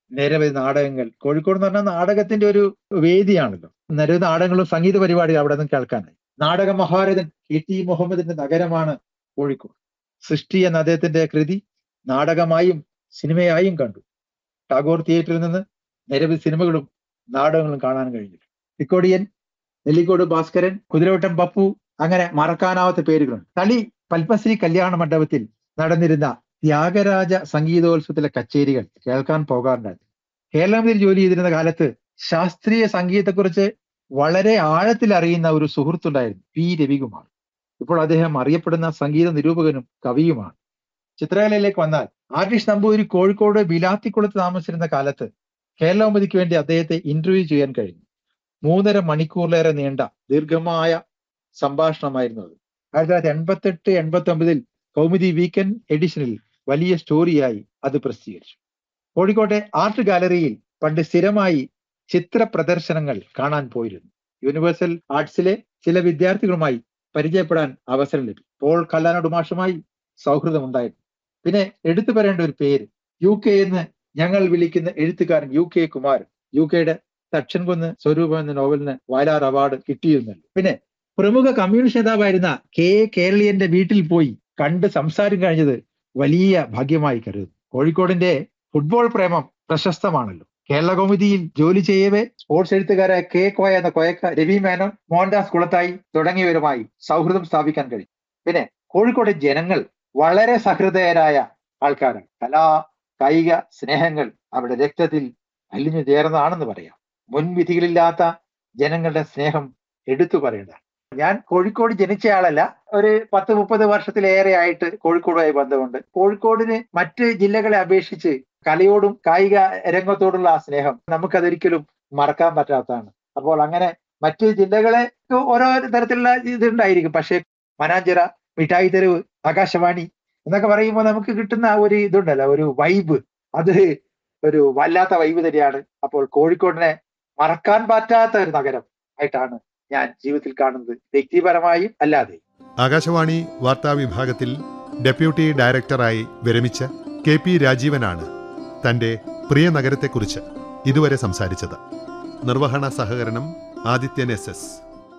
നിരവധി നാടകങ്ങൾ കോഴിക്കോട് എന്ന് പറഞ്ഞാൽ നാടകത്തിന്റെ ഒരു വേദിയാണല്ലോ നിരവധി നാടകങ്ങളും സംഗീത പരിപാടികൾ അവിടെ നിന്ന് കേൾക്കാനായി നാടക മഹാരഥൻ കെ ടി മുഹമ്മദിന്റെ നഗരമാണ് കോഴിക്കോട് സൃഷ്ടി എന്ന അദ്ദേഹത്തിന്റെ കൃതി നാടകമായും സിനിമയായും കണ്ടു ടാഗോർ തിയേറ്ററിൽ നിന്ന് നിരവധി സിനിമകളും നാടകങ്ങളും കാണാൻ കഴിഞ്ഞു തിക്കോടിയൻ നെല്ലിക്കോട് ഭാസ്കരൻ കുതിരവട്ടം പപ്പു അങ്ങനെ മറക്കാനാവാത്ത പേരുകളുണ്ട് തളി പത്മശ്രീ കല്യാണ മണ്ഡപത്തിൽ നടന്നിരുന്ന ത്യാഗരാജ സംഗീതോത്സവത്തിലെ കച്ചേരികൾ കേൾക്കാൻ പോകാറുണ്ടായിരുന്നു കേരളത്തിൽ ജോലി ചെയ്തിരുന്ന കാലത്ത് ശാസ്ത്രീയ സംഗീതത്തെക്കുറിച്ച് വളരെ ആഴത്തിൽ അറിയുന്ന ഒരു സുഹൃത്തുണ്ടായിരുന്നു പി രവികുമാർ ഇപ്പോൾ അദ്ദേഹം അറിയപ്പെടുന്ന സംഗീത നിരൂപകനും കവിയുമാണ് ചിത്രകലയിലേക്ക് വന്നാൽ ആർട്ടിസ്റ്റ് നമ്പൂതിരി കോഴിക്കോട് ബിലാത്തിക്കുളത്ത് താമസിച്ചിരുന്ന കാലത്ത് കേരളോമതിക്ക് വേണ്ടി അദ്ദേഹത്തെ ഇന്റർവ്യൂ ചെയ്യാൻ കഴിഞ്ഞു മൂന്നര മണിക്കൂറിലേറെ നീണ്ട ദീർഘമായ സംഭാഷണമായിരുന്നു അത് ആയിരത്തി തൊള്ളായിരത്തി എൺപത്തെട്ട് എൺപത്തി ഒമ്പതിൽ കൗമുദി വീക്കെൻഡ് എഡിഷനിൽ വലിയ സ്റ്റോറിയായി അത് പ്രസിദ്ധീകരിച്ചു കോഴിക്കോട്ടെ ആർട്ട് ഗാലറിയിൽ പണ്ട് സ്ഥിരമായി ചിത്ര പ്രദർശനങ്ങൾ കാണാൻ പോയിരുന്നു യൂണിവേഴ്സൽ ആർട്സിലെ ചില വിദ്യാർത്ഥികളുമായി പരിചയപ്പെടാൻ അവസരം ലഭിച്ചു പോൾ കല്ലാനോട് മാഷുമായി സൗഹൃദം ഉണ്ടായിരുന്നു പിന്നെ എടുത്തു പറയേണ്ട ഒരു പേര് യു കെ എന്ന് ഞങ്ങൾ വിളിക്കുന്ന എഴുത്തുകാരൻ യു കെ കുമാരൻ യു കെയുടെ തക്ഷൻകുന്ന് സ്വരൂപം എന്ന നോവലിന് വയലാർ അവാർഡ് കിട്ടിയിരുന്നല്ലോ പിന്നെ പ്രമുഖ കമ്മ്യൂണിസ്റ്റ് നേതാവായിരുന്ന കെ എ കേരളീയന്റെ വീട്ടിൽ പോയി കണ്ട് സംസാരം കഴിഞ്ഞത് വലിയ ഭാഗ്യമായി കരുതുന്നു കോഴിക്കോടിന്റെ ഫുട്ബോൾ പ്രേമം പ്രശസ്തമാണല്ലോ കേരള കൗമുദിയിൽ ജോലി ചെയ്യവേ സ്പോർട്സ് എഴുത്തുകാരായ കെ കോയ എന്ന കോയക്ക രവി മേനോൻ മോഹൻദാസ് കുളത്തായി തുടങ്ങിയവരുമായി സൗഹൃദം സ്ഥാപിക്കാൻ കഴിയും പിന്നെ കോഴിക്കോട് ജനങ്ങൾ വളരെ സഹൃദയരായ ആൾക്കാരാണ് കലാ കായിക സ്നേഹങ്ങൾ അവരുടെ രക്തത്തിൽ അലിഞ്ഞു ചേർന്നതാണെന്ന് പറയാം മുൻവിധികളില്ലാത്ത ജനങ്ങളുടെ സ്നേഹം എടുത്തു പറയേണ്ടതാണ് ഞാൻ കോഴിക്കോട് ജനിച്ചയാളല്ല ഒരു പത്ത് മുപ്പത് വർഷത്തിലേറെ ആയിട്ട് കോഴിക്കോടുമായി ബന്ധമുണ്ട് കോഴിക്കോടിന് മറ്റ് ജില്ലകളെ അപേക്ഷിച്ച് കലയോടും കായിക രംഗത്തോടുള്ള ആ സ്നേഹം നമുക്കതൊരിക്കലും മറക്കാൻ പറ്റാത്തതാണ് അപ്പോൾ അങ്ങനെ മറ്റ് ജില്ലകളെ ഓരോ തരത്തിലുള്ള ഇതുണ്ടായിരിക്കും പക്ഷേ മനാഞ്ചിറ മിഠായി തെരുവ് ആകാശവാണി എന്നൊക്കെ പറയുമ്പോൾ നമുക്ക് കിട്ടുന്ന ആ ഒരു ഇതുണ്ടല്ലോ ഒരു വൈബ് അത് ഒരു വല്ലാത്ത വൈബ് തന്നെയാണ് അപ്പോൾ കോഴിക്കോടിനെ മറക്കാൻ പറ്റാത്ത ഒരു നഗരം ആയിട്ടാണ് ഞാൻ ജീവിതത്തിൽ കാണുന്നത് വ്യക്തിപരമായും അല്ലാതെ ആകാശവാണി വാർത്താ വിഭാഗത്തിൽ ഡെപ്യൂട്ടി ഡയറക്ടറായി വിരമിച്ച കെ പി രാജീവനാണ് തന്റെ പ്രിയ നഗരത്തെക്കുറിച്ച് ഇതുവരെ സംസാരിച്ചത് നിർവഹണ സഹകരണം ആദിത്യൻ എസ് എസ്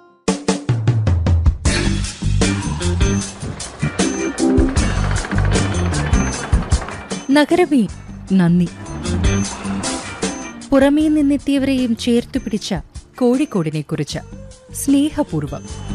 നഗരമേ നന്ദി പുറമേ നിന്നെത്തിയവരെയും ചേർത്തു പിടിച്ച കോഴിക്കോടിനെ കുറിച്ച് സ്നേഹപൂർവം